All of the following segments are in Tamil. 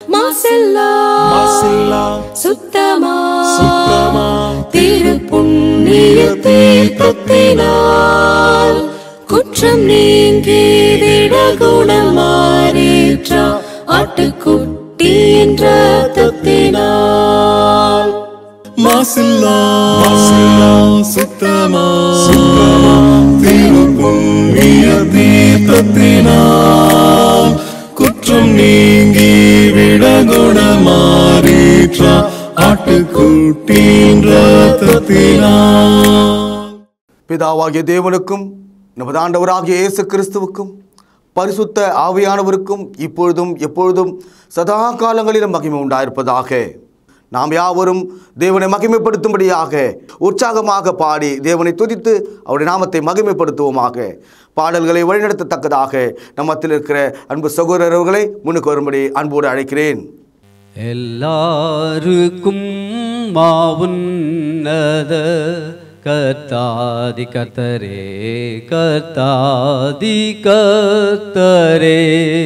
மாசில்லா மாசில்லா சுத்தமா சுத்தமா திரு புண்ணிய தீர்த்தத்தினால் குற்றம் நீங்கி விட குணம் மாறேற்ற ஆட்டுக்குட்டி என்ற தத்தினால் மாசில்லா மாசில்லா சுத்தமா சுத்தமா திருப்புண்ணிய தீர்த்தத்தினால் குற்றம் நீங்கி விட குணமாறீற்ற ஆட்டுக்குட்டின் ரத்தத்தினால் பிதாவாகிய தேவனுக்கும் நமது ஆண்டவராகிய இயேசு கிறிஸ்துவுக்கும் பரிசுத்த ஆவியானவருக்கும் இப்பொழுதும் எப்பொழுதும் சதா காலங்களிலும் மகிமை உண்டாயிருப்பதாக நாம் யாவரும் தேவனை மகிமைப்படுத்தும்படியாக உற்சாகமாக பாடி தேவனை துதித்து அவருடைய நாமத்தை மகிமைப்படுத்துவோமாக பாடல்களை வழிநடத்தத்தக்கதாக நம்மத்தில் இருக்கிற அன்பு சகோதரர்களை முன்னுக்கு வரும்படி அன்போடு அழைக்கிறேன் எல்லாருக்கும் மாவுன்னத கர்த்தாதி கர்த்தரே கர்த்தாதி கர்த்தரே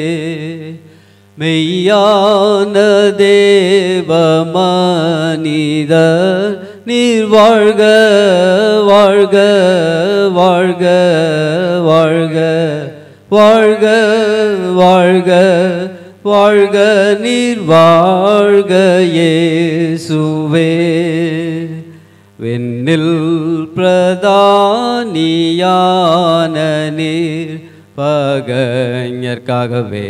மெய்யான தேவ மனிதர் நீர் வாழ்க வாழ்க வாழ்க வாழ்க வாழ்க வாழ்க வாழ்க நீர் வாழ்க இயேசுவே வெண்ணில் பிரதானியான நீர் பகைஞர்க்காகவே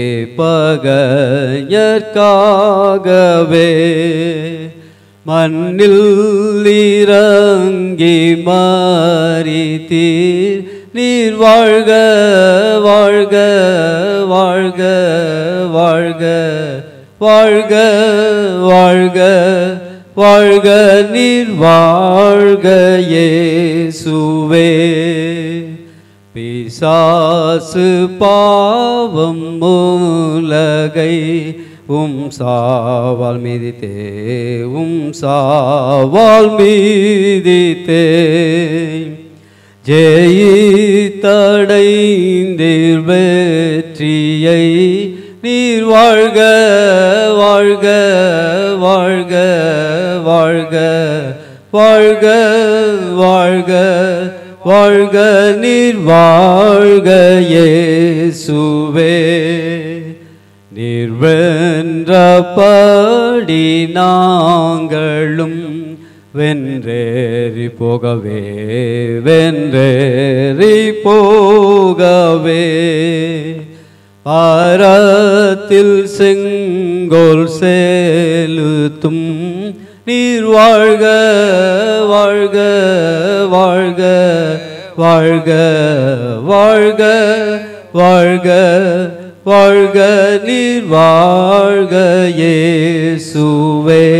பகைஞர்க்காகவே மண்ணில் இறங்கி மாறித்தீர் நீர் வாழ்க வாழ்க வாழ்க வாழ்க வாழ்க வாழ்க வாழ்க நீர் வாழ்க இயேசுவே பிசாசு பாவம் மூலகை உம் சாவால் மீதித்தே உம் சாவால் மீதித்தே ஜெயித்தடைந்தீர் வெற்றியை நீர் வாழ்க வாழ்க வாழ்க வாழ்க வாழ்க வாழ்க வாழ்க நீர் வாழ்க இயேசுவே நீர் வென்றபடி நாங்களும் வென்றேறி போகவே வென்றேறி போகவே பாரத்தில் செங்கோல் செலுத்தும் நீர் வாழ்க வாழ்க வாழ்க வாழ்க வாழ்க வாழ்க வாழ்க நீர் வாழ்க இயேசுவே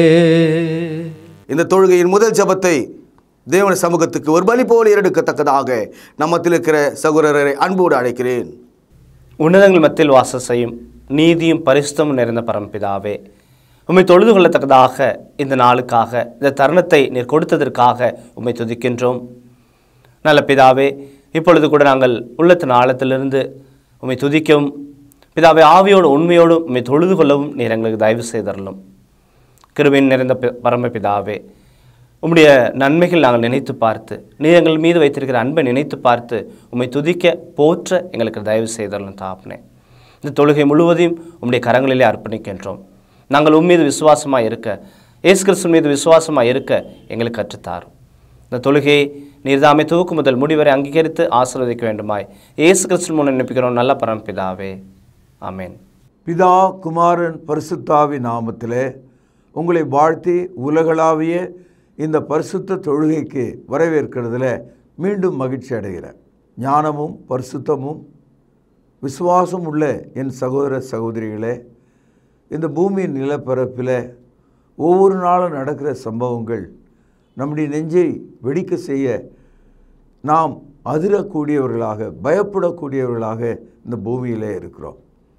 இந்த தொழுகையின் முதல் ஜெபத்தை தேவன சமூகத்துக்கு ஒரு பலி போல ஏறெடுக்கத்தக்கதாக நம்மத்தில் இருக்கிற சகோதரரை அன்போடு அழைக்கிறேன் உன்னதங்கள் மத்தியில் வாசம் செய்யும் நீதியும் பரிசுத்தமும் நிறைந்த பரம்பிதாவே உம்மை தொழுது கொள்ளத்தக்கதாக இந்த நாளுக்காக இந்த தருணத்தை நீர் கொடுத்ததற்காக உம்மை துதிக்கின்றோம் நல்ல பிதாவே இப்பொழுது கூட நாங்கள் உள்ளத்தின் ஆழத்திலிருந்து உம்மை துதிக்கவும் பிதாவே ஆவியோடு உண்மையோடும் உம்மை தொழுது கொள்ளவும் நீர் எங்களுக்கு தயவு செய்தரலும் கிருபையின் நிறைந்த பி- பரமபிதாவே உம்முடைய நன்மைகள் நாங்கள் நினைத்து பார்த்து நீர் எங்கள் மீது வைத்திருக்கிற அன்பை நினைத்து பார்த்து உம்மை துதிக்க போற்ற எங்களுக்கு தயவு செய்தரலும் தாப்னே இந்த தொழுகை முழுவதையும் உம்முடைய கரங்களிலே அர்ப்பணிக்கின்றோம் நாங்கள் உம் மீது விசுவாசமாக இருக்க இயேசு கிறிஸ்து மீது விசுவாசமாக இருக்க எங்களுக்கு கற்றுத்தாரும் இந்த தொழுகையை நீர்தாமே துவக்கு முதல் முடிவரை அங்கீகரித்து ஆசீர்வதிக்க வேண்டுமாய் இயேசு கிறிஸ்து முன் நினைப்பிக்கிறோம் நல்ல பரமபிதாவே ஆமென் பிதா குமாரன் பரிசுத்தாவி நாமத்திலே உங்களை வாழ்த்தி உலகளாவிய இந்த பரிசுத்த தொழுகைக்கு வரவேற்கிறதுல மீண்டும் மகிழ்ச்சி அடைகிறேன் ஞானமும் பரிசுத்தமும் விசுவாசம் உள்ள என் சகோதர சகோதரிகளே இந்த பூமியின் நிலப்பரப்பில் ஒவ்வொரு நாளும் நடக்கிற சம்பவங்கள் நம்முடைய நெஞ்சை வெடிக்க செய்ய நாம் அதிரக்கூடியவர்களாக பயப்படக்கூடியவர்களாக இந்த பூமியிலே இருக்கிறோம்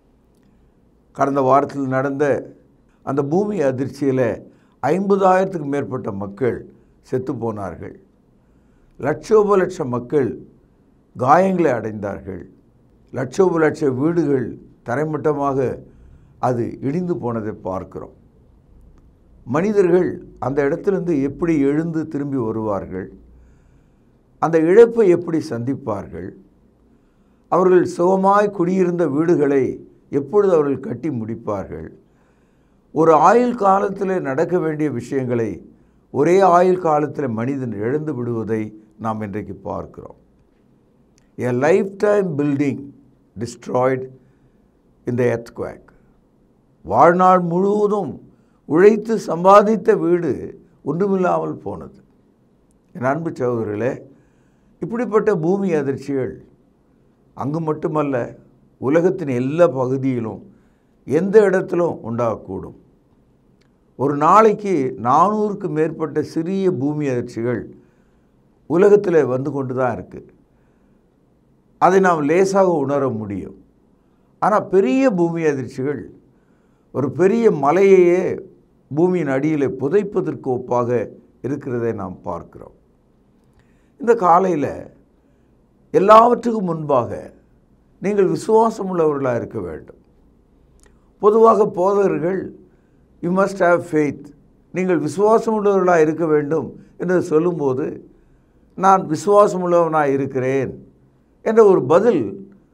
கடந்த வாரத்தில் நடந்த அந்த பூமி அதிர்ச்சியில் ஐம்பதாயிரத்துக்கு மேற்பட்ட மக்கள் செத்து போனார்கள் லட்சோப லட்சம் மக்கள் காயங்களை அடைந்தார்கள் லட்சோப லட்ச வீடுகள் தரைமட்டமாக அது இடிந்து போனதை பார்க்கிறோம் மனிதர்கள் அந்த இடத்திலிருந்து எப்படி எழுந்து திரும்பி வருவார்கள் அந்த இழப்பை எப்படி சந்திப்பார்கள் அவர்கள் சுகமாய் குடியிருந்த வீடுகளை எப்பொழுது அவர்கள் கட்டி முடிப்பார்கள் ஒரு ஆயுள் காலத்தில் நடக்க வேண்டிய விஷயங்களை ஒரே ஆயுள் காலத்தில் மனிதன் இழந்து விடுவதை நாம் இன்றைக்கு பார்க்கிறோம் a lifetime building destroyed இந்த எர்த்குவேக் வாழ்நாள் முழுவதும் உழைத்து சம்பாதித்த வீடு ஒன்றுமில்லாமல் போனது என் அன்பு சகோதரர்களே இப்படிப்பட்ட பூமி அதிர்ச்சிகள் அங்கு மட்டுமல்ல உலகத்தின் எல்லா பகுதியிலும் எந்த இடத்திலும் உண்டாகக்கூடும் ஒரு நாளைக்கு நானூறுக்கு மேற்பட்ட சிறிய பூமி அதிர்ச்சிகள் உலகத்தில் வந்து கொண்டு தான் இருக்குது அதை நாம் லேசாக உணர முடியும் ஆனால் பெரிய பூமி அதிர்ச்சிகள் ஒரு பெரிய மலையையே பூமியின் அடியில் புதைப்பதற்கு ஒப்பாக இருக்கிறதை நாம் பார்க்கிறோம் இந்த காலையில் எல்லாவற்றுக்கும் முன்பாக நீங்கள் விசுவாசம் உள்ளவர்களாக இருக்க வேண்டும் பொதுவாக போதகர்கள் யூ மஸ்ட் ஹேவ் ஃபெய்த் நீங்கள் விசுவாசம் உள்ளவர்களாக இருக்க வேண்டும் என்று சொல்லும்போது நான் விசுவாசம் உள்ளவனாக இருக்கிறேன் என்ற ஒரு பதில்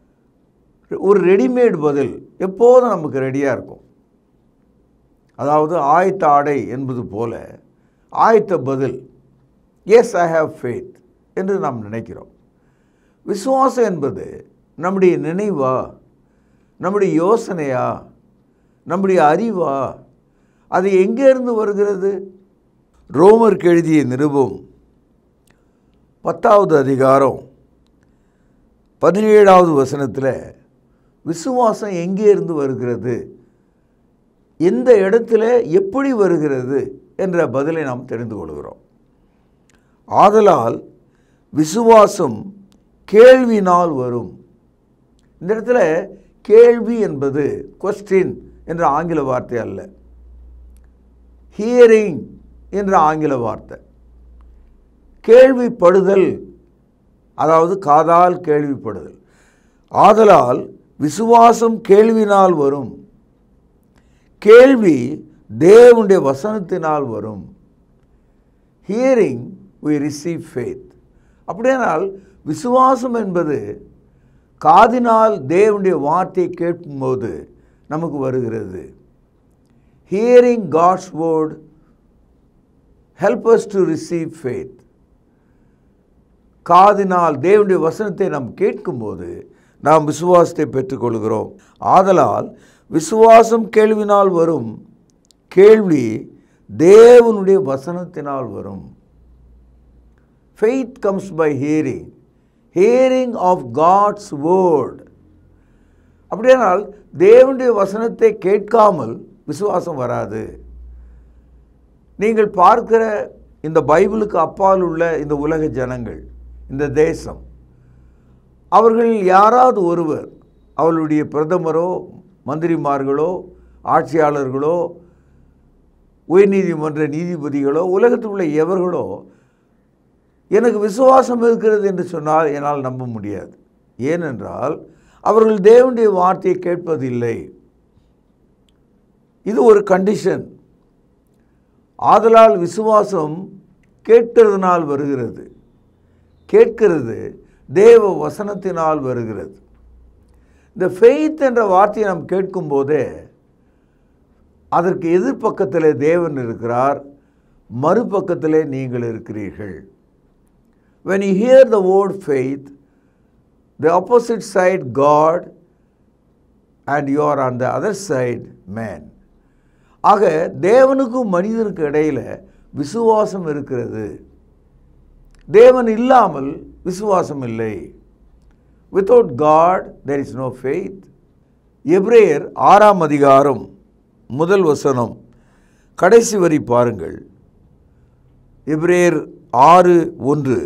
ஒரு ரெடிமேட் பதில் எப்போதும் நமக்கு ரெடியாக இருக்கும் அதாவது ஆயத்த ஆடை என்பது போல ஆயத்த பதில் எஸ் ஐ ஹாவ் ஃபெய்த் என்று நாம் நினைக்கிறோம் விசுவாசம் என்பது நம்முடைய நினைவா நம்முடைய யோசனையா நம்முடைய அறிவா அது எங்கேருந்து வருகிறது ரோமருக்கு எழுதிய நிருபம் பத்தாவது அதிகாரம் பதினேழாவது வசனத்தில் விசுவாசம் எங்கே இருந்து வருகிறது எந்த இடத்துல எப்படி வருகிறது என்ற பதிலை நாம் தெரிந்து கொள்கிறோம் ஆதலால் விசுவாசம் கேள்வினால் வரும் இந்த இடத்துல கேள்வி என்பது கொஸ்டின் என்ற ஆங்கில வார்த்தை அல்ல ஹியரிங் என்ற ஆங்கில வார்த்தை கேள்விப்படுதல் அதாவது காதால் கேள்விப்படுதல் ஆதலால் விசுவாசம் கேள்வினால் வரும் கேள்வி தேவனுடைய வசனத்தினால் வரும் ஹியரிங் we receive faith அப்படியானால் விசுவாசம் என்பது காதினால் தேவனுடைய வார்த்தையை கேட்கும்போது நமக்கு வருகிறது hearing God's word help us to receive faith காதினால் தேவனுடைய வசனத்தை நாம் கேட்கும்போது நாம் விசுவாசத்தை பெற்றுக்கொள்கிறோம் ஆதலால் விசுவாசம் கேள்வினால் வரும் கேள்வி தேவனுடைய வசனத்தினால் வரும் faith comes by hearing hearing of God's word அப்படியானால் தேவனுடைய வசனத்தை கேட்காமல் விசுவாசம் வராது நீங்கள் பார்க்கிற இந்த பைபிளுக்கு அப்பால் உள்ள இந்த உலக ஜனங்கள் இந்த தேசம் அவர்களில் யாராவது ஒருவர் அவளுடைய பிரதமரோ மந்திரிமார்களோ ஆட்சியாளர்களோ உயர்நீதிமன்ற நீதிபதிகளோ உலகத்தில் உள்ள எவர்களோ எனக்கு விசுவாசம் இருக்கிறது என்று சொன்னால் என்னால் நம்ப முடியாது ஏனென்றால் அவர்கள் தேவனுடைய வார்த்தையை கேட்பதில்லை இது ஒரு கண்டிஷன் ஆதலால் விசுவாசம் கேட்கிறதுனால் வருகிறது கேட்கிறது தேவ வசனத்தினால் வருகிறது இந்த ஃபெய்த் என்ற வார்த்தையை நாம் கேட்கும்போதே அதற்கு எதிர்ப்பக்கத்தில் தேவன் இருக்கிறார் மறுபக்கத்திலே நீங்கள் இருக்கிறீர்கள் when you hear the word faith the opposite side god and you are on the other side man ஆக தேவனுக்கும் மனிதனுக்கும் இடையில் விசுவாசம் இருக்கிறது தேவன் இல்லாமல் விசுவாசம் இல்லை without God there is no faith எப்ரேயர் ஆறாம் அதிகாரம் முதல் வசனம் கடைசி வரி பாருங்கள் எப்ரேயர் ஆறு ஒன்று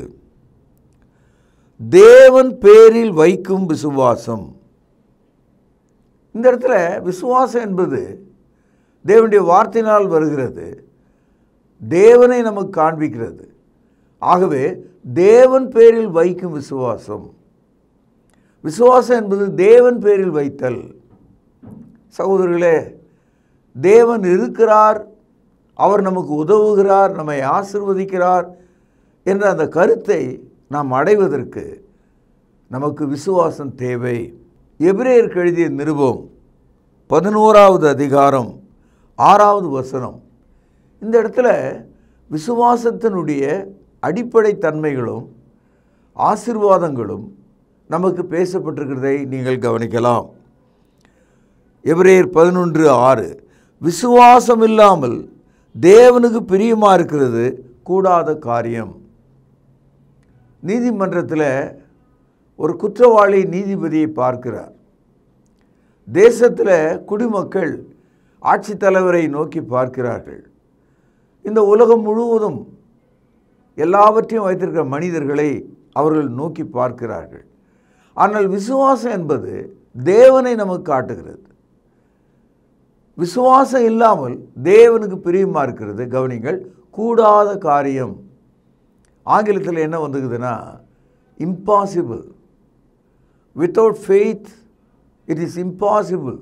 தேவன் பேரில் வைக்கும் விசுவாசம் இந்த இடத்துல விசுவாசம் என்பது தேவனுடைய வார்த்தையினால் வருகிறது தேவனை நமக்கு காண்பிக்கிறது ஆகவே தேவன் பேரில் வைக்கும் விசுவாசம் விசுவாசம் என்பது தேவன் பேரில் வைத்தல் சகோதரர்களே தேவன் இருக்கிறார் அவர் நமக்கு உதவுகிறார் நம்மை ஆசிர்வதிக்கிறார் என்ற அந்த கருத்தை நாம் அடைவதற்கு நமக்கு விசுவாசம் தேவை எபிரேயருக்கு எழுதிய நிருபம் பதினோராவது அதிகாரம் ஆறாவது வசனம் இந்த இடத்துல விசுவாசத்தினுடைய அடிப்படை தன்மைகளும் ஆசிர்வாதங்களும் நமக்கு பேசப்பட்டிருக்கிறதை நீங்கள் கவனிக்கலாம் எபிரேயர் பதினொன்று ஆறு விசுவாசம் இல்லாமல் தேவனுக்கு பிரியமாக இருக்கிறது கூடாத காரியம் நீதிமன்றத்தில் ஒரு குற்றவாளி நீதிபதியை பார்க்கிறார் தேசத்தில் குடிமக்கள் ஆட்சித்தலைவரை நோக்கி பார்க்கிறார்கள் இந்த உலகம் முழுவதும் எல்லாவற்றையும் வைத்திருக்கிற மனிதர்களை அவர்கள் நோக்கி பார்க்கிறார்கள் ஆனால் விசுவாசம் என்பது தேவனை நமக்கு காட்டுகிறது விசுவாசம் இல்லாமல் தேவனுக்கு பிரியமாக இருக்கிறது கவனிங்கள் கூடாத காரியம் ஆங்கிலத்தில் என்ன வந்துக்குதுன்னா impossible without faith it is impossible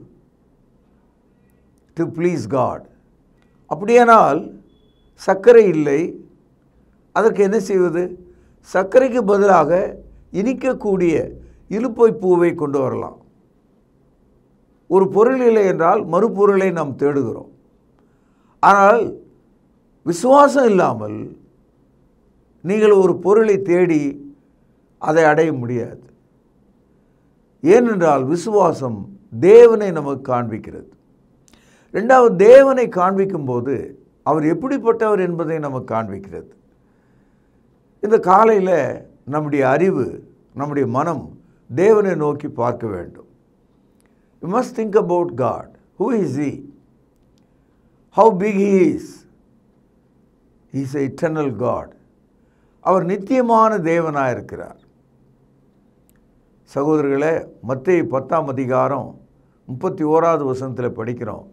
to please God அப்படியானால் சர்க்கரை இல்லை அதற்கு என்ன செய்வது சர்க்கரைக்கு பதிலாக இனிக்கக்கூடிய இலுப்பை பூவை கொண்டு வரலாம் ஒரு பொருள் இல்லை என்றால் மறுபொருளை நாம் தேடுகிறோம் ஆனால் விசுவாசம் இல்லாமல் நீங்கள் ஒரு பொருளை தேடி அதை அடைய முடியாது ஏனென்றால் விசுவாசம் தேவனை நமக்கு காண்பிக்கிறது ரெண்டாவது தேவனை காண்பிக்கும்போது அவர் எப்படிப்பட்டவர் என்பதை நமக்கு காண்பிக்கிறது இந்த காலையில் நம்முடைய அறிவு நம்முடைய மனம் தேவனை நோக்கி பார்க்க வேண்டும் you must think about God who is he how big he is is a eternal God அவர் நித்தியமான தேவனாக இருக்கிறார் சகோதரர்களே மத்திய பத்தாம் அதிகாரம் முப்பத்தி ஓராவது வசனத்தில் படிக்கிறோம்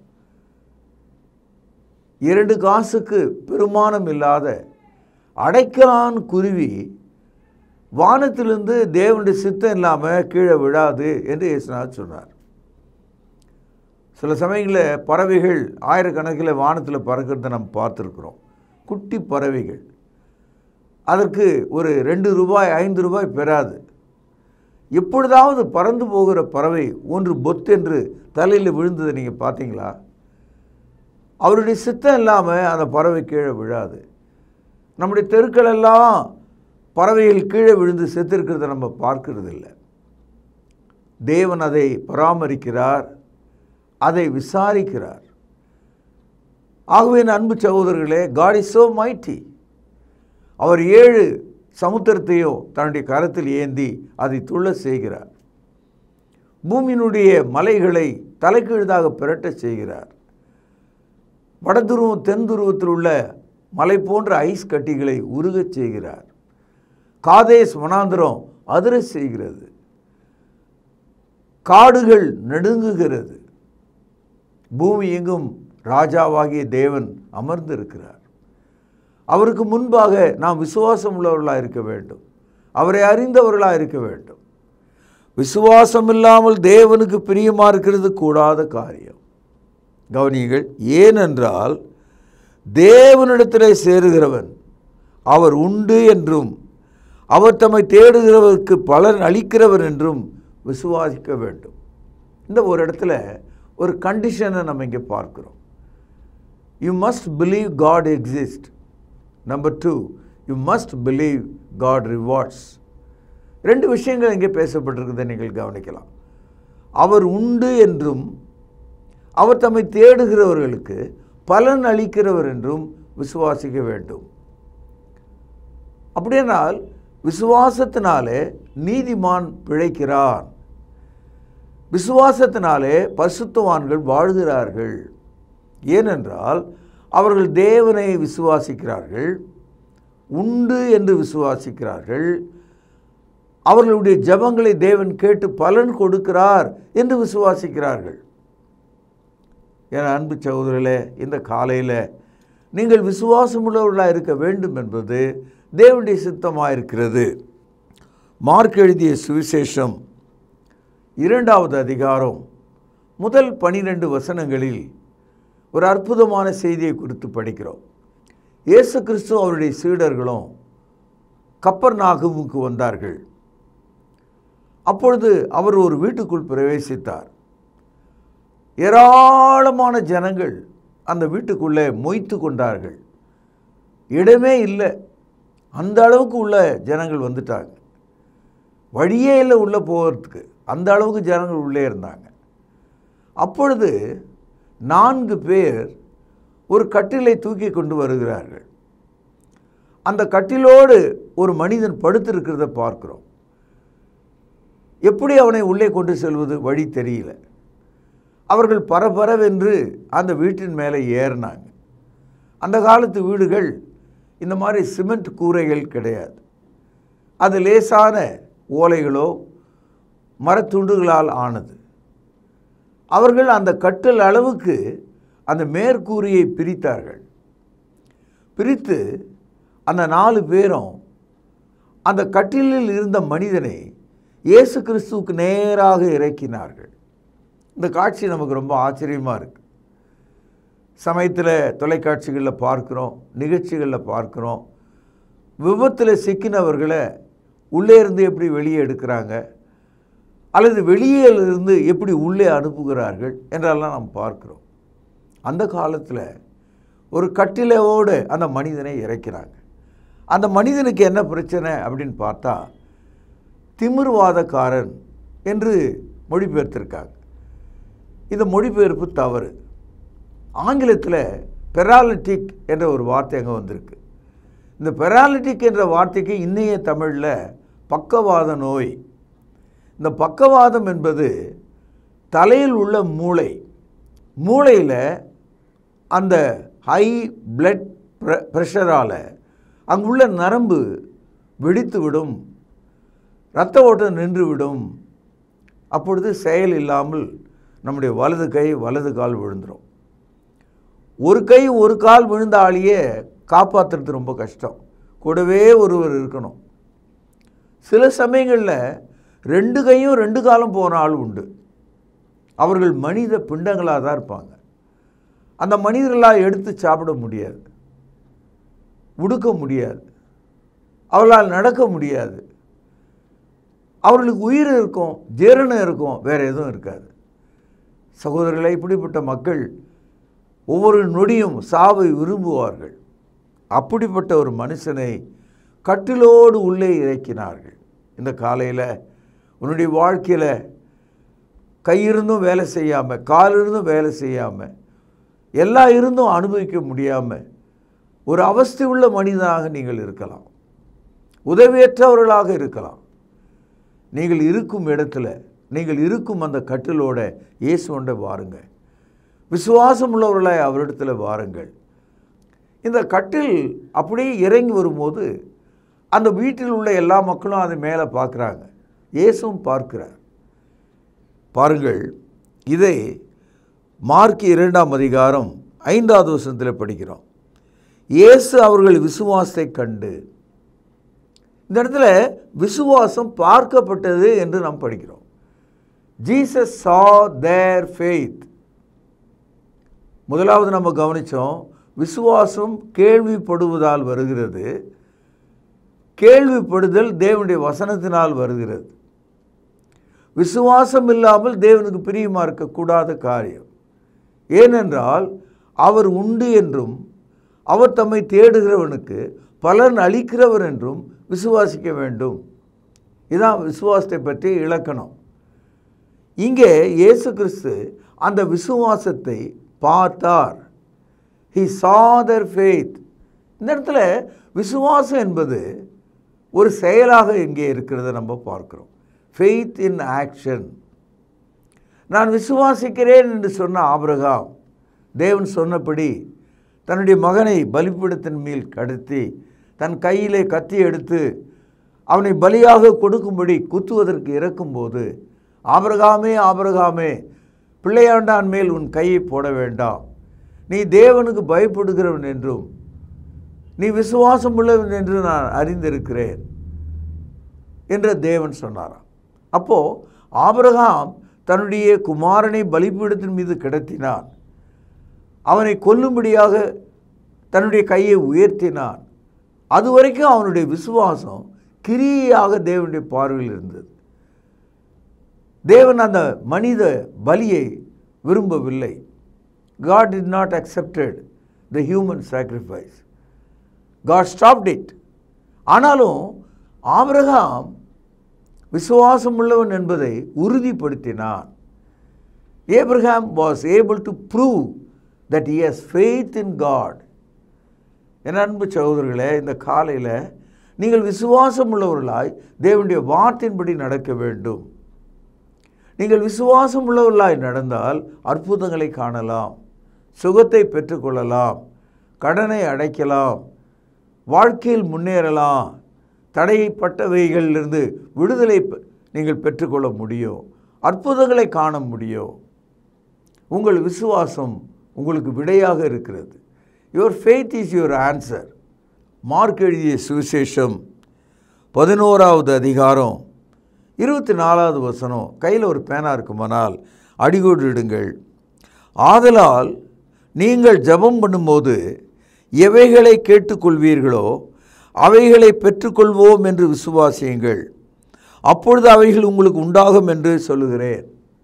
இரண்டு காசுக்கு பெருமானம் இல்லாத அடைக்கலான் குருவி வானத்திலிருந்து தேவனுடைய சித்தம் இல்லாமல் கீழே விழாது என்று இயேசுநாத் சொன்னார் சில சமயங்களில் பறவைகள் ஆயிரக்கணக்கில் வானத்தில் பறக்கிறத நம்ம பார்த்துருக்குறோம் குட்டி பறவைகள் அதற்கு ஒரு ரெண்டு ரூபாய் ஐந்து ரூபாய் பெறாது எப்பொழுதாவது பறந்து போகிற பறவை ஒன்று பொத்தென்று தலையில் விழுந்ததை நீங்கள் பார்த்தீங்களா அவருடைய சித்தம் இல்லாமல் அந்த பறவை கீழே விழாது நம்முடைய தெருக்கள் எல்லாம் பறவைகள் கீழே விழுந்து செத்திருக்கிறத நம்ம பார்க்கறது இல்லை தேவன் அதை பராமரிக்கிறார் அதை விசாரிக்கிறார் ஆகவே என் அன்பு சகோதரர்களே காட் இஸ் சோ மைட்டி அவர் ஏழு சமுத்திரத்தையும் தன்னுடைய கரத்தில் ஏந்தி அதை துள்ள செய்கிறார் பூமியினுடைய மலைகளை தலைக்கீழ்தாக பிரட்டச் செய்கிறார் வடதுருவம் தென் துருவத்தில் உள்ள மலை போன்ற ஐஸ் கட்டிகளை உருகச் செய்கிறார் காதேஸ் வனாந்திரம் அதிர செய்கிறது காடுகள் நடுங்குகிறது பூமி எங்கும் ராஜாவாகிய தேவன் அமர்ந்திருக்கிறார் அவருக்கு முன்பாக நாம் விசுவாசம் உள்ளவர்களாக இருக்க வேண்டும் அவரை அறிந்தவர்களாக இருக்க வேண்டும் விசுவாசம் இல்லாமல் தேவனுக்கு பிரியமாக இருக்கிறது கூடாத காரியம் கவனியுங்கள் ஏனென்றால் தேவனிடத்திலே சேருகிறவன் அவர் உண்டு என்றும் அவர் தம்மை தேடுகிறவருக்கு பலன் அளிக்கிறவர் என்றும் விசுவாசிக்க வேண்டும் இந்த ஒரு இடத்துல ஒரு கண்டிஷனை நம்ம இங்கே பார்க்குறோம் you must believe God exist number two you must believe God rewards ரெண்டு விஷயங்கள் இங்கே பேசப்பட்டிருக்கிறதை நீங்கள் கவனிக்கலாம் அவர் உண்டு என்றும் அவர் தம்மை தேடுகிறவர்களுக்கு பலன் அளிக்கிறவர் என்றும் விசுவாசிக்க வேண்டும் அப்படியானால் விசுவாசத்தினாலே நீதிமான் பிழைக்கிறான் விசுவாசத்தினாலே பரிசுத்தவான்கள் வாழ்கிறார்கள் ஏனென்றால் அவர்கள் தேவனை விசுவாசிக்கிறார்கள் உண்டு என்று விசுவாசிக்கிறார்கள் அவர்களுடைய ஜபங்களை தேவன் கேட்டு பலன் கொடுக்கிறார் என்று விசுவாசிக்கிறார்கள் என் அன்பு சகோதரர்களே இந்த காலையில் நீங்கள் விசுவாசமுள்ளவர்களாக இருக்க வேண்டும் என்பது தேவனுடைய சித்தமாக இருக்கிறது மார்க் எழுதிய சுவிசேஷம் இரண்டாவது அதிகாரம் முதல் பனிரெண்டு வசனங்களில் ஒரு அற்புதமான செய்தியை குறித்து படிக்கிறோம் இயேசு கிறிஸ்து அவருடைய சீடர்களும் கப்பர் நாகுவுக்கு வந்தார்கள் அப்பொழுது அவர் ஒரு வீட்டுக்குள் பிரவேசித்தார் ஏராளமான ஜனங்கள் அந்த வீட்டுக்குள்ளே மொய்த்து கொண்டார்கள் இடமே இல்லை அந்த அளவுக்கு உள்ள ஜனங்கள் வந்துட்டாங்க வழியே இல்லை உள்ளே போகிறதுக்கு அந்த அளவுக்கு ஜனங்கள் உள்ளே இருந்தாங்க அப்பொழுது நான்கு பேர் ஒரு கட்டிலை தூக்கி கொண்டு வருகிறார்கள் அந்த கட்டிலோடு ஒரு மனிதன் படுத்திருக்கிறத பார்க்கிறோம் எப்படி அவனை உள்ளே கொண்டு செல்வது வழி தெரியல அவர்கள் பரபரவென்று அந்த வீட்டின் மேலே ஏறினாங்க அந்த காலத்து வீடுகள் இந்த மாதிரி சிமெண்ட் கூரைகள் கிடையாது அது லேசான ஓலைகளோ மரத்துண்டுகளால் ஆனது அவர்கள் அந்த கட்டல் அளவுக்கு அந்த மேற்கூரையை பிரித்தார்கள் பிரித்து அந்த நாலு பேரும் அந்த கட்டிலில் இருந்த மனிதனை இயேசு கிறிஸ்துவுக்கு நேராக இறக்கினார்கள் இந்த காட்சி நமக்கு ரொம்ப ஆச்சரியமாக இருக்குது சமயத்தில் தொலைக்காட்சிகளில் பார்க்குறோம் நிகழ்ச்சிகளில் பார்க்குறோம் விபத்தில் சிக்கினவர்களை உள்ளே இருந்து எப்படி வெளியே எடுக்கிறாங்க அல்லது வெளியே இருந்து எப்படி உள்ளே அனுப்புகிறார்கள் என்றெல்லாம் நாம் பார்க்கிறோம் அந்த காலத்தில் ஒரு கட்டிலோடு அந்த மனிதனை இறக்கிறாங்க அந்த மனிதனுக்கு என்ன பிரச்சனை அப்படின்னு பார்த்தா திமிர்வாதக்காரன் என்று மொழிபெயர்த்திருக்காங்க இந்த மொழிபெயர்ப்பு தவறு ஆங்கிலத்தில் பெராலிட்டிக் என்ற ஒரு வார்த்தை அங்கே வந்திருக்கு இந்த பெராலிட்டிக் என்ற வார்த்தைக்கு இன்னைய தமிழில் பக்கவாத நோய் இந்த பக்கவாதம் என்பது தலையில் உள்ள மூளை மூளையில் அந்த ஹை பிளட் ப்ரெஷரால் அங்குள்ள நரம்பு வெடித்து விடும் இரத்த ஓட்டம் நின்றுவிடும் அப்பொழுது செயல் இல்லாமல் நம்முடைய வலது கை வலது கால் விழுந்துடும் ஒரு கை ஒரு கால் விழுந்த ஆளையே காப்பாற்றுறது ரொம்ப கஷ்டம் கூடவே ஒருவர் இருக்கணும் சில சமயங்களில் ரெண்டு கையும் ரெண்டு காலம் போன ஆள் உண்டு அவர்கள் மனித பிண்டங்களாக தான் இருப்பாங்க அந்த மனிதர்களால் எடுத்து சாப்பிட முடியாது உடுக்க முடியாது அவர்களால் நடக்க முடியாது அவர்களுக்கு உயிர் இருக்கும் ஜீரணம் இருக்கும் வேறு எதுவும் இருக்காது சகோதரர்களை இப்படிப்பட்ட மக்கள் ஒவ்வொரு நொடியும் சாவை விரும்புவார்கள் அப்படிப்பட்ட ஒரு மனுஷனை கட்டிலோடு உள்ளே இறக்கினார்கள் இந்த காலையில் உன்னுடைய வாழ்க்கையில் கையிருந்தும் வேலை செய்யாமல் கால் இருந்தும் வேலை செய்யாமல் எல்லா இருந்தும் அனுபவிக்க முடியாமல் ஒரு அவஸ்தை உள்ள மனிதனாக நீங்கள் இருக்கலாம் உதவியற்றவர்களாக இருக்கலாம் நீங்கள் இருக்கும் இடத்துல நீங்கள் இருக்கும் அந்த கட்டிலோட இயேசுவண்ட வாருங்கள் விசுவாசம் உள்ளவர்களாய் அவரிடத்துல வாருங்கள் இந்த கட்டில் அப்படியே இறங்கி வரும்போது அந்த வீட்டில் உள்ள எல்லா மக்களும் அதை மேலே பார்க்குறாங்க இயேசுவும் பார்க்கிறார் பாருங்கள் இதை மார்க் இரண்டாம் அதிகாரம் ஐந்தாவது வசனத்தில் படிக்கிறோம் இயேசு அவர்கள் விசுவாசத்தை கண்டு இந்த இடத்துல விசுவாசம் பார்க்கப்பட்டது என்று நாம் படிக்கிறோம் ஜீசஸ் சா தேர் ஃபெய்த் முதலாவது நம்ம கவனித்தோம் விசுவாசம் கேள்விப்படுவதால் வருகிறது கேள்விப்படுதல் தேவனுடைய வசனத்தினால் வருகிறது விசுவாசம் இல்லாமல் தேவனுக்கு பிரியமாக இருக்கக்கூடாத காரியம் ஏனென்றால் அவர் உண்டு என்றும் அவர் தம்மை தேடுகிறவனுக்கு பலன் அளிக்கிறவர் என்றும் விசுவாசிக்க வேண்டும் இதான் விசுவாசத்தை பற்றி இலக்கணம் இங்கே இயேசு கிறிஸ்து அந்த விசுவாசத்தை பார்த்தார் ஹி சாதர் ஃபெய்த் இந்த இடத்துல விசுவாசம் என்பது ஒரு செயலாக இங்கே இருக்கிறத நம்ம பார்க்கிறோம் ஃபெய்த் இன் ஆக்ஷன் நான் விசுவாசிக்கிறேன் என்று சொன்ன ஆபிரகாம் தேவன் சொன்னபடி தன்னுடைய மகனை பலிப்பீடத்தின் மேல் கடத்தி தன் கையிலே கத்தி எடுத்து அவனை பலியாக கொடுக்கும்படி குத்துவதற்கு இறக்கும்போது ஆபிரகாமே ஆபிரகாமே பிள்ளையாண்டான் மேல் உன் கையை போட வேண்டாம் நீ தேவனுக்கு பயப்படுகிறவன் என்றும் நீ விசுவாசம் உள்ளவன் என்று நான் அறிந்திருக்கிறேன் என்று தேவன் சொன்னாராம் அப்போது ஆபிரகாம் தன்னுடைய குமாரனை பலிபீடத்தின் மீது கிடத்தினான் அவனை கொல்லும்படியாக தன்னுடைய கையை உயர்த்தினான் அது வரைக்கும் அவனுடைய விசுவாசம் கிரியையாக தேவனுடைய பார்வையில் இருந்தது தேவன் அந்த மனித பலியை விரும்பவில்லை God did not accepted the human sacrifice God stopped it ஆனாலும் ஆபிரகாம் விசுவாசம் உள்ளவன் என்பதை உறுதிப்படுத்தினான் Abraham was able to prove that he has faith in God என் அன்பு சகோதரர்களே இந்த காலையில் நீங்கள் விசுவாசம் உள்ளவர்களாய் தேவனுடைய வார்த்தையின்படி நடக்க வேண்டும் நீங்கள் விசுவாசம் உள்ளவர்களாய் நடந்தால் அற்புதங்களை காணலாம் சுகத்தை பெற்றுக்கொள்ளலாம் கடனை அடைக்கலாம் வாழ்க்கையில் முன்னேறலாம் தடைப்பட்டவைகளிலிருந்து விடுதலை பெ- நீங்கள் பெற்றுக்கொள்ள முடியும் அற்புதங்களை காண முடியும் உங்கள் விசுவாசம் உங்களுக்கு விடையாக இருக்கிறது your faith is your answer Mark எழுதிய சுவிசேஷம் பதினோராவது அதிகாரம் இருபத்தி நாலாவது வசனம் கையில் ஒரு பேனா இருக்குமானால் அடிகோடு இடுங்கள் ஆதலால் நீங்கள் ஜெபம் பண்ணும்போது எவைகளை கேட்டுக்கொள்வீர்களோ அவைகளை பெற்றுக்கொள்வோம் என்று விசுவாசியுங்கள் அப்பொழுது அவைகள் உங்களுக்கு உண்டாகும் என்று சொல்லுகிறேன்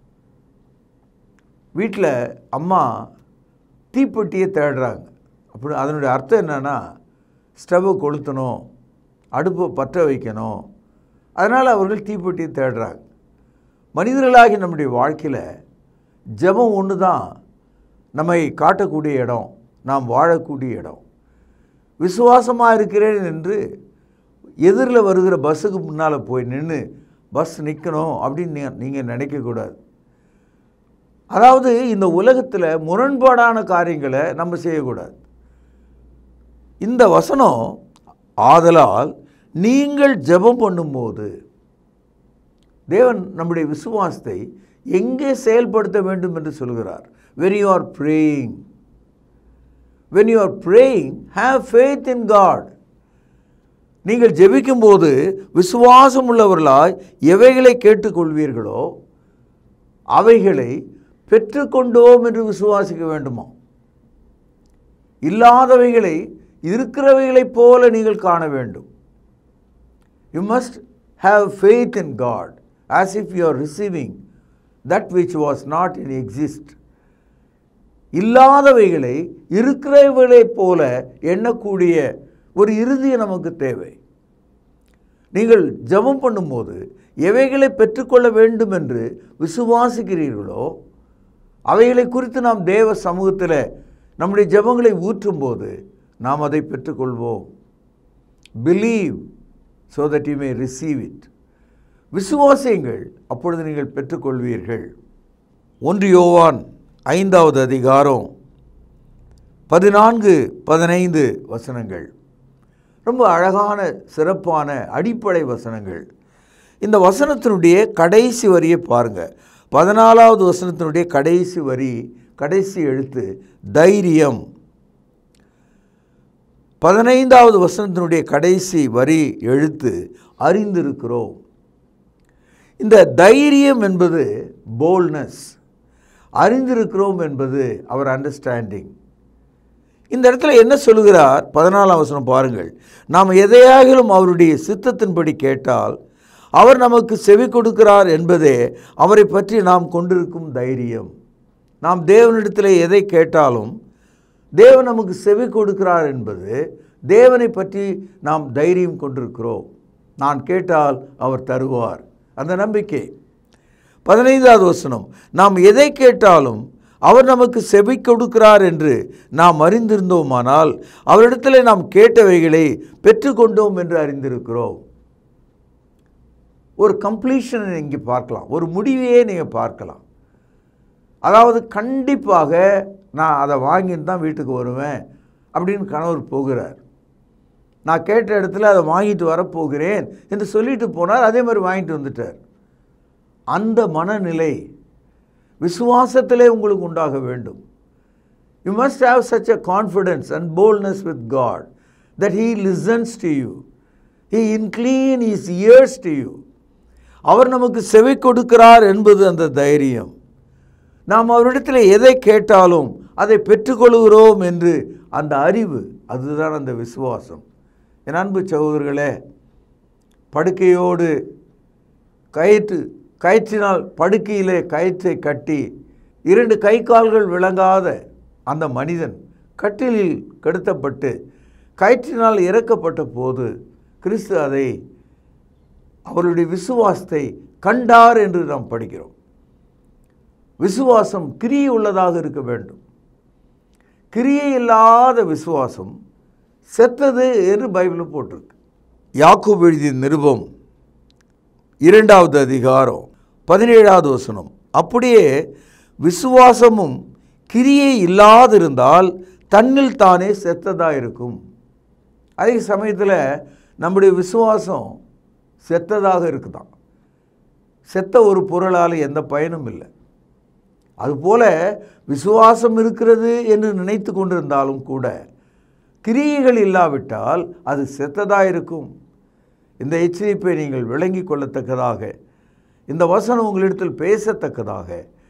வீட்டில் அம்மா தீப்பெட்டியை தேடுறாங்க அப்படி அதனுடைய அர்த்தம் என்னன்னா ஸ்டவ்வை கொளுத்தணும் அடுப்பை பற்ற வைக்கணும் அதனால் அவர்கள் தீப்பெட்டியை தேடுறாங்க மனிதர்களாகி நம்முடைய வாழ்க்கையில் ஜெபம் ஒன்று தான் நம்மை காட்டக்கூடிய இடம் நாம் வாழக்கூடிய இடம் விசுவாசமாக இருக்கிறேன் என்று எதிரில் வருகிற பஸ்ஸுக்கு முன்னால் போய் நின்று பஸ் நிற்கணும் அப்படின்னு நீ- நீங்கள் நினைக்கக்கூடாது அதாவது இந்த உலகத்தில் முரண்பாடான காரியங்களை நம்ம செய்யக்கூடாது இந்த வசனம் ஆதலால் நீங்கள் ஜெபம் பண்ணும்போது தேவன் நம்முடைய விசுவாசத்தை எங்கே செயல்படுத்த வேண்டும் என்று சொல்கிறார் when you are praying when you are praying have faith in god நீங்கள் ஜெபிக்கும்போது விசுவாசம் உள்ளவர்களாய் எவைகளை கேட்டுக்கொள்வீர்களோ அவைகளை பெற்றுக்கொண்டோம் என்று விசுவாசிக்க வேண்டுமா இல்லாதவைகளை இருக்கிறவைகளைப் போல நீங்கள் காண வேண்டும் you must have faith in God as if you are receiving that which was not in exist இல்லாதவைகளை இருக்கிறவைகளைப் போல எண்ணக்கூடிய ஒரு இறுதியை நமக்கு தேவை நீங்கள் ஜெபம் பண்ணும்போது எவைகளை பெற்றுக்கொள்ள வேண்டும் என்று விசுவாசிக்கிறீர்களோ அவைகளை குறித்து நாம் தேவ சமூகத்தில் நம்முடைய ஜெபங்களை ஊற்றும்போது நாம் அதை பெற்றுக்கொள்வோம் believe so that you may receive it விசுவாசியுங்கள் அப்பொழுது நீங்கள் பெற்றுக்கொள்வீர்கள் ஒன்று யோவான் ஐந்தாவது அதிகாரம் பதினான்கு பதினைந்து வசனங்கள் ரொம்ப அழகான சிறப்பான அடிப்படை வசனங்கள் இந்த வசனத்தினுடைய கடைசி வரியை பாருங்கள் பதினாலாவது வசனத்தினுடைய கடைசி வரி கடைசி எழுத்து தைரியம் பதினைந்தாவது வசனத்தினுடைய கடைசி வரி எழுத்து அறிந்திருக்கிறோம் இந்த தைரியம் என்பது போல்னஸ் அறிந்திருக்கிறோம் என்பது அவர் அண்டர்ஸ்டாண்டிங் இந்த இடத்துல என்ன சொல்லுகிறார் பதினாலாம் வசனம் பாருங்கள் நாம் எதையாகிலும் அவருடைய சித்தத்தின்படி கேட்டால் அவர் நமக்கு செவி கொடுக்கிறார் என்பதே அவரை பற்றி நாம் கொண்டிருக்கும் தைரியம் நாம் தேவனிடத்தில் எதை கேட்டாலும் தேவன் நமக்கு செவி கொடுக்கிறார் என்பது தேவனை பற்றி நாம் தைரியம் கொண்டிருக்கிறோம் நான் கேட்டால் அவர் தருவார் அந்த நம்பிக்கை பதினைந்தாவது வசனம் நாம் எதை கேட்டாலும் அவர் நமக்கு செவி கொடுக்கிறார் என்று நாம் அறிந்திருந்தோமானால் அவரிடத்தில் நாம் கேட்டவைகளை பெற்றுக்கொண்டோம் என்று அறிந்திருக்கிறோம் ஒரு கம்ப்ளீஷனை இங்கே பார்க்கலாம் ஒரு முடிவையே நீங்கள் பார்க்கலாம் அதாவது கண்டிப்பாக நான் அதை வாங்கிட்டு தான் வீட்டுக்கு வருவேன் அப்படின்னு கணவர் போகிறார் நான் கேட்ட இடத்துல அதை வாங்கிட்டு வரப்போகிறேன் என்று சொல்லிட்டு போனார் அதே மாதிரி வாங்கிட்டு வந்துட்டார் அந்த மனநிலை விசுவாசத்திலே உங்களுக்கு உண்டாக வேண்டும் you must have such a confidence and boldness with God that he listens to you he incline his ears to you அவர் நமக்கு செவி கொடுக்கிறார் என்பது அந்த தைரியம் நாம் அவரிடத்தில் எதை கேட்டாலும் அதை பெற்றுக்கொள்கிறோம் என்று அந்த அறிவு அதுதான் அந்த விசுவாசம் என் அன்பு சகோதரர்களே படுக்கையோடு கயிற்று கயிற்றினால் படுக்கையிலே கயிற்றை கட்டி இரண்டு கை கால்கள் விளங்காத அந்த மனிதன் கட்டிலில் கெடுத்தப்பட்டு கயிற்றினால் இறக்கப்பட்ட போது கிறிஸ்து அதை அவருடைய விசுவாசத்தை கண்டார் என்று நாம் படிக்கிறோம் விசுவாசம் கிரியை உள்ளதாக இருக்க வேண்டும் கிரியை இல்லாத விசுவாசம் செத்தது என்று பைபிளில் போட்டிருக்கு யாக்கோபு எழுதிய நிருபம் இரண்டாவது அதிகாரம் பதினேழாவது வசனம் அப்படியே விசுவாசமும் கிரியை இல்லாதிருந்தால் தன்னில் தானே செத்ததாக இருக்கும் அதே சமயத்தில் நம்முடைய விசுவாசம் செத்ததாக இருக்குதான் செத்த ஒரு பொருளால் எந்த பயனும் இல்லை அதுபோல விசுவாசம் இருக்கிறது என்று நினைத்து கொண்டிருந்தாலும் கூட கிரியைகள் இல்லாவிட்டால் அது செத்ததாக இருக்கும் இந்த எச்சரிப்பை நீங்கள் விளங்கி கொள்ளத்தக்கதாக இந்த வசனம் உங்களிடத்தில் பேசத்தக்கதாக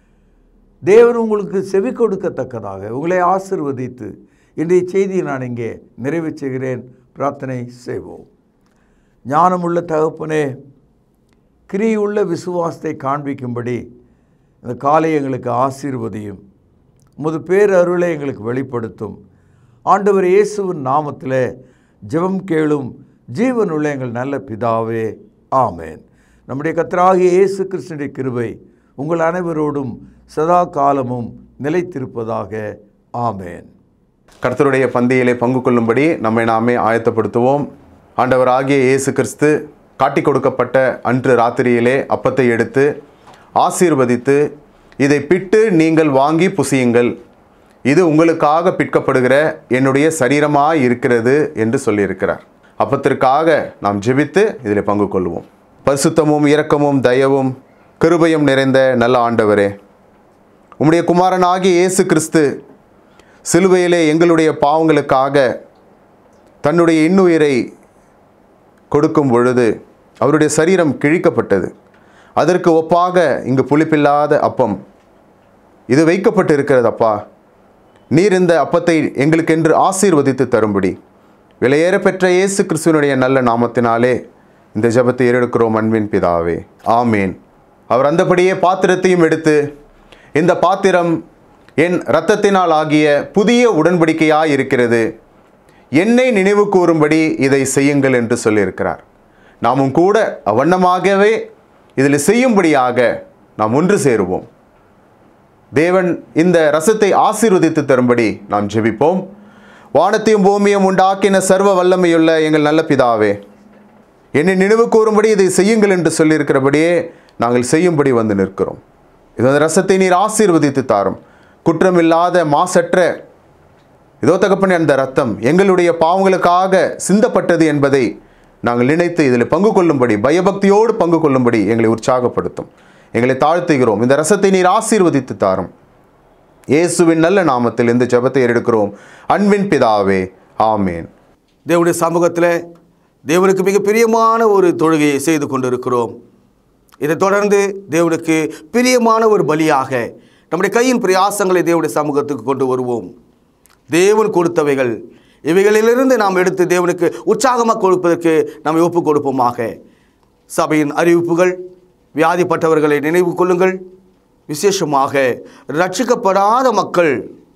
தேவன் உங்களுக்கு செவி கொடுக்கத்தக்கதாக உங்களை ஆசிர்வதித்து இன்றைய செய்தியை நான் இங்கே நிறைவு செய்கிறேன் பிரார்த்தனை செய்வோம் ஞானமுள்ள தகப்பனே கிரியுள்ள விசுவாசத்தை காண்பிக்கும்படி இந்த காலை எங்களுக்கு ஆசீர்வதியும் உமது பேரருளை எங்களுக்கு வெளிப்படுத்தும் ஆண்டவர் இயேசுவின் நாமத்தில் ஜெபம் கேளும் ஜீவனுள்ள எங்கள் நல்ல பிதாவே ஆமேன் நம்முடைய கத்தராகிய இயேசு கிறிஸ்துடைய கிருபை உங்கள் அனைவரோடும் சதா காலமும் நிலைத்திருப்பதாக ஆமேன் கர்த்தருடைய பந்தியிலே பங்கு கொள்ளும்படி நம்மை நாமே ஆயத்தப்படுத்துவோம் ஆண்டவர் ஆகிய இயேசு கிறிஸ்து காட்டிக் கொடுக்கப்பட்ட அன்று ராத்திரியிலே அப்பத்தை எடுத்து ஆசீர்வதித்து இதை பிட்டு நீங்கள் வாங்கி புசியுங்கள் இது உங்களுக்காக பிற்கப்படுகிற என்னுடைய சரீரமாய் இருக்கிறது என்று சொல்லியிருக்கிறார் அப்பத்திற்காக நாம் ஜெபித்து இதில் பங்கு கொள்வோம் பரிசுத்தமும் இரக்கமும் தயவும் கிருபையும் நிறைந்த நல்ல ஆண்டவரே உம்முடைய குமாரனாகிய இயேசு கிறிஸ்து சிலுவையிலே எங்களுடைய பாவங்களுக்காக தன்னுடைய இன்னுயிரை கொடுக்கும் பொழுது அவருடைய சரீரம் கிழிக்கப்பட்டது அதற்கு ஒப்பாக இங்கு புளிப்பில்லாத அப்பம் இது வைக்கப்பட்டு இருக்கிறது அப்பா நீர் இந்த அப்பத்தை எங்களுக்கென்று ஆசீர்வதித்து தரும்படி விலையேற பெற்ற இயேசு கிறிஸ்துவனுடைய நல்ல நாமத்தினாலே இந்த ஜெபத்தை ஏறெடுக்கிறோம் அன்பின் பிதாவே ஆமேன் அவர் அந்தபடியே பாத்திரத்தையும் எடுத்து இந்த பாத்திரம் என் இரத்தத்தினால் ஆகிய புதிய உடன்படிக்கையாய் இருக்கிறது என்னை நினைவு கூறும்படி இதை செய்யுங்கள் என்று சொல்லியிருக்கிறார் நாமும் கூட அவ்வண்ணமாகவே இதில் செய்யும்படியாக நாம் ஒன்று சேருவோம் தேவன் இந்த ரசத்தை ஆசீர்வதித்து தரும்படி நாம் ஜெபிப்போம் வானத்தையும் பூமியும் உண்டாக்கின சர்வ வல்லமையுள்ள எங்கள் நல்ல பிதாவே என்னை நினைவு கூறும்படி இதை செய்யுங்கள் என்று சொல்லியிருக்கிறபடியே நாங்கள் செய்யும்படி வந்து நிற்கிறோம் இது அந்த ரசத்தை நீர் ஆசீர்வதித்து தாரும் குற்றமில்லாத மாசற்ற இதோ தகப்பனே அந்த ரத்தம் எங்களுடைய பாவங்களுக்காக சிந்தப்பட்டது என்பதை நாங்கள் நினைத்து இதில் பங்கு கொள்ளும்படி பயபக்தியோடு பங்கு கொள்ளும்படி எங்களை உற்சாகப்படுத்தும் எங்களை தாழ்த்துகிறோம் இந்த ரசத்தை நீர் ஆசீர்வதித்து தாரும் இயேசுவின் நல்ல நாமத்தில் இந்த ஜெபத்தை எடுக்கிறோம் அன்பின் பிதாவே ஆமேன் தேவனுடைய சமூகத்தில் தேவனுக்கு மிக பிரியமான ஒரு தொழுகையை செய்து கொண்டிருக்கிறோம் இதைத் தொடர்ந்து தேவனுக்கு பிரியமான ஒரு பலியாக நம்முடைய கையின் பிரயாசங்களை தேவனுடைய சமூகத்துக்கு கொண்டு வருவோம் தேவன் கொடுத்தவைகள் இவைகளிலிருந்து நாம் எடுத்து தேவனுக்கு உற்சாகமாக கொடுப்பதற்கு நாம் ஒப்புக் கொடுப்போமாக சபையின் அறிவிப்புகள் வியாதிப்பட்டவர்களை நினைவு கொள்ளுங்கள் விசேஷமாக ரட்சிக்கப்படாத மக்கள்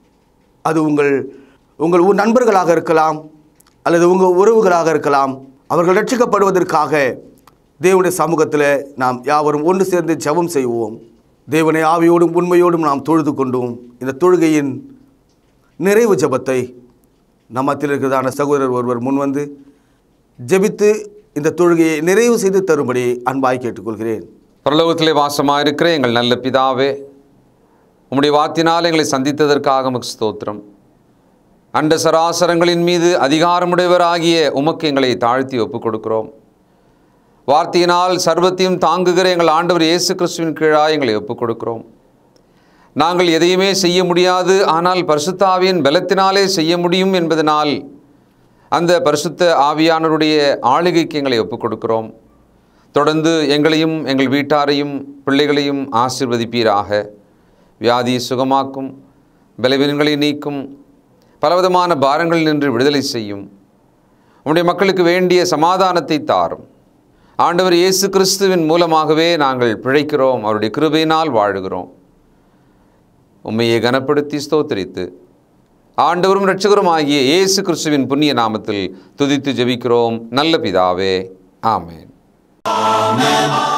அது உங்கள் உங்கள் ஊர் நண்பர்களாக இருக்கலாம் அல்லது உங்கள் உறவுகளாக இருக்கலாம் அவர்கள் ரட்சிக்கப்படுவதற்காக தேவனுடைய சமூகத்தில் நாம் யாவரும் ஒன்று சேர்ந்து ஜெபம் செய்வோம் தேவனை ஆவியோடும் உண்மையோடும் நாம் தொழுது கொண்டோம் இந்த தொழுகையின் நிறைவு ஜெபத்தை நம்மத்தில் இருக்கிறதான சகோதரர் ஒருவர் முன்வந்து ஜெபித்து இந்த தொழுகையை நிறைவு செய்து தரும்படி அன்பாய் கேட்டுக்கொள்கிறேன் பரலோகத்திலே வாசமாயிருக்கிற எங்கள் நல்ல பிதாவே உம்முடைய வாத்தினால் எங்களை சந்தித்ததற்காக உமக்கு ஸ்தோத்திரம் அண்ட சராசரங்களின் மீது அதிகாரமுடையவராகிய உமக்கு எங்களை தாழ்த்தி ஒப்புக் கொடுக்கிறோம் வார்த்தையினால் சர்வத்தையும் தாங்குகிற எங்கள் ஆண்டவர் இயேசு கிறிஸ்துவின் கீழாக எங்களை ஒப்புக் கொடுக்கிறோம் நாங்கள் எதையுமே செய்ய முடியாது ஆனால் பரிசுத்த ஆவியின் பலத்தினாலே செய்ய முடியும் என்பதனால் அந்த பரிசுத்த ஆவியானவருடைய ஆளுகைக்கு எங்களை ஒப்புக் கொடுக்கிறோம் தொடர்ந்து எங்களையும் எங்கள் வீட்டாரையும் பிள்ளைகளையும் ஆசிர்வதிப்பீராக வியாதியை சுகமாக்கும் பலவீனங்களை நீக்கும் பலவிதமான பாரங்களில் நின்று விடுதலை செய்யும் உம்முடைய மக்களுக்கு வேண்டிய சமாதானத்தை தாரும் ஆண்டவர் இயேசு கிறிஸ்துவின் மூலமாகவே நாங்கள் பிழைக்கிறோம் அவருடைய கிருபையினால் வாழுகிறோம் உம்மையை கனப்படுத்தி ஸ்தோத்திரித்து ஆண்டவரும் இரட்சகரும் ஆகிய இயேசு கிறிஸ்துவின் புண்ணிய நாமத்தில் துதித்து ஜெபிக்கிறோம் நல்ல பிதாவே ஆமென்